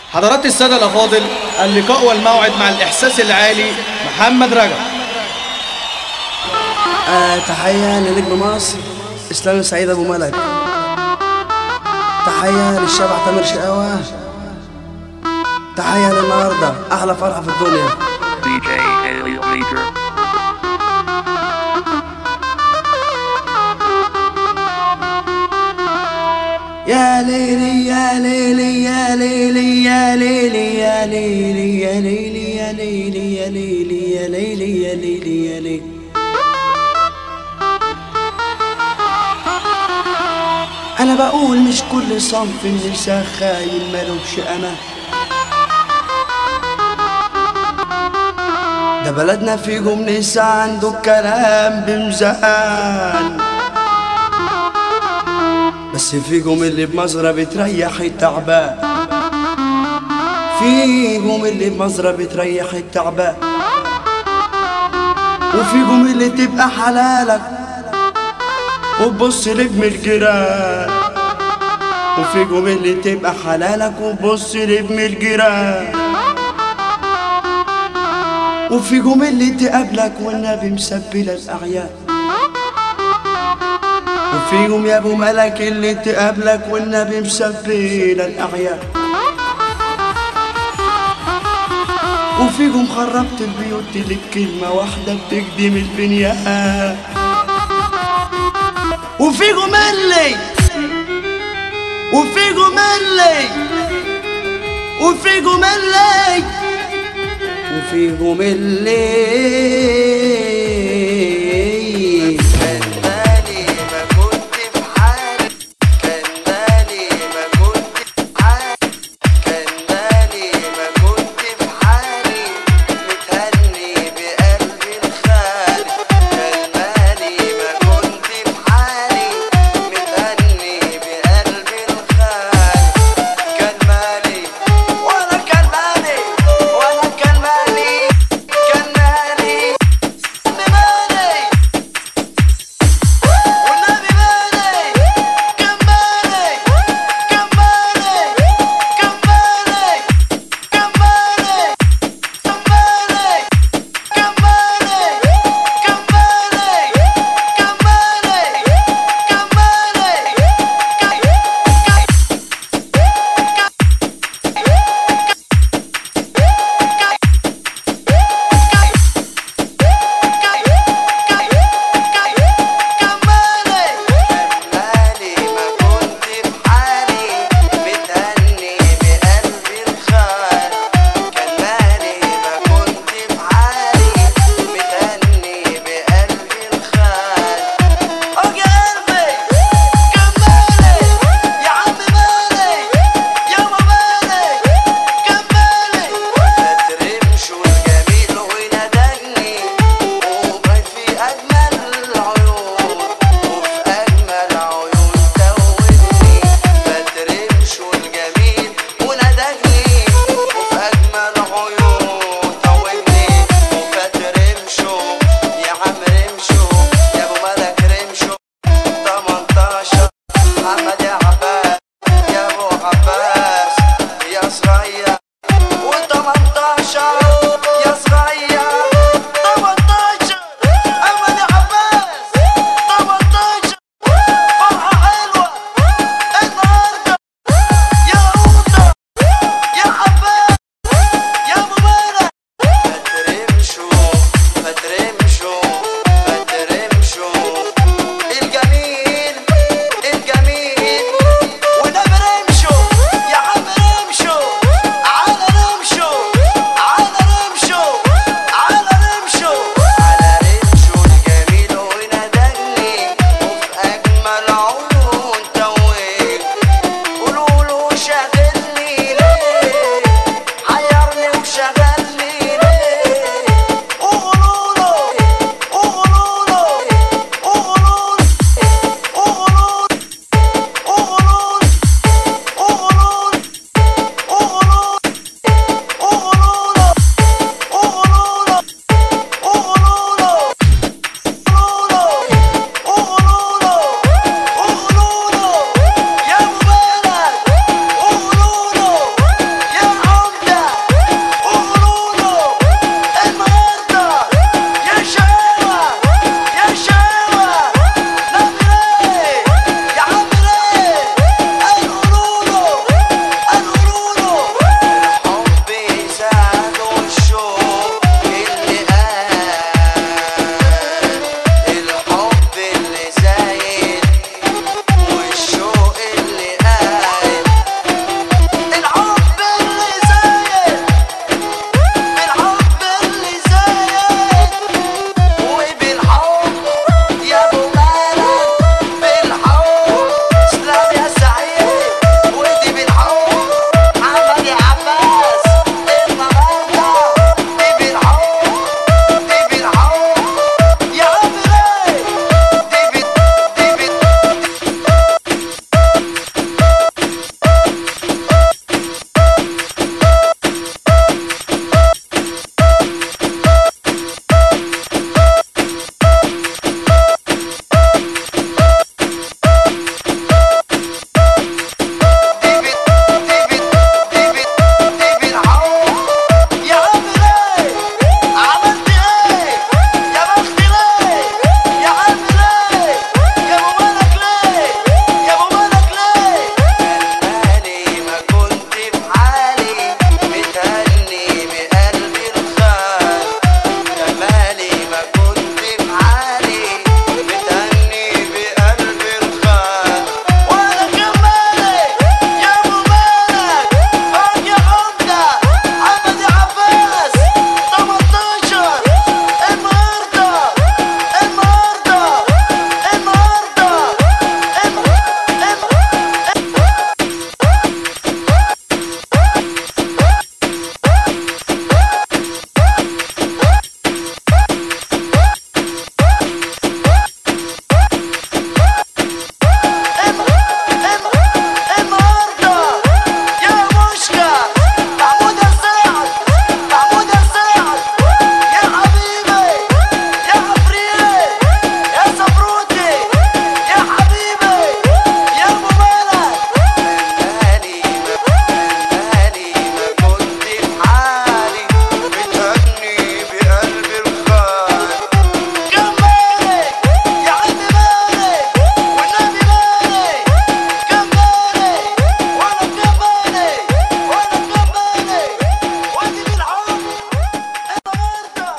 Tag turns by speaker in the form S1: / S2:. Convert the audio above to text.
S1: حضرات السادة الأفاضل اللقاء والموعد مع الإحساس العالي محمد رجب
S2: آه تحية لنجم مصر إسلام سعيد أبو ملك تحية للشبع تامر شقاوة تحية للنهاردة أحلى فرحة في الدنيا
S3: DJ Haley Major.
S2: يا ليلي يا ليلي يا ليلي يا ليلي يا ليلي يا ليلي يا ليلي يا ليلي يا ليلي يا ليلي يا ليلي أنا بقول مش كل صنف النساء خاين ملوش أنا ده بلدنا فيهم نساء عنده كلام بمزان بس فيكم اللي بمزرة بتريح التعبان فيكم اللي بمزرة بتريح التعبان وفيكم اللي تبقى حلالك وتبص لابن الجيران وفيكم اللي تبقى حلالك وتبص لابن الجيران وفيكم اللي تقابلك والنبي مسبلة الأعياد وفيهم يا ابو ملك اللي تقابلك والنبي مسبيل الاعياد وفيهم خربت البيوت لك كلمة واحدة بتقدم البنيان وفيهم اللي وفيهم اللي وفيهم اللي وفيهم اللي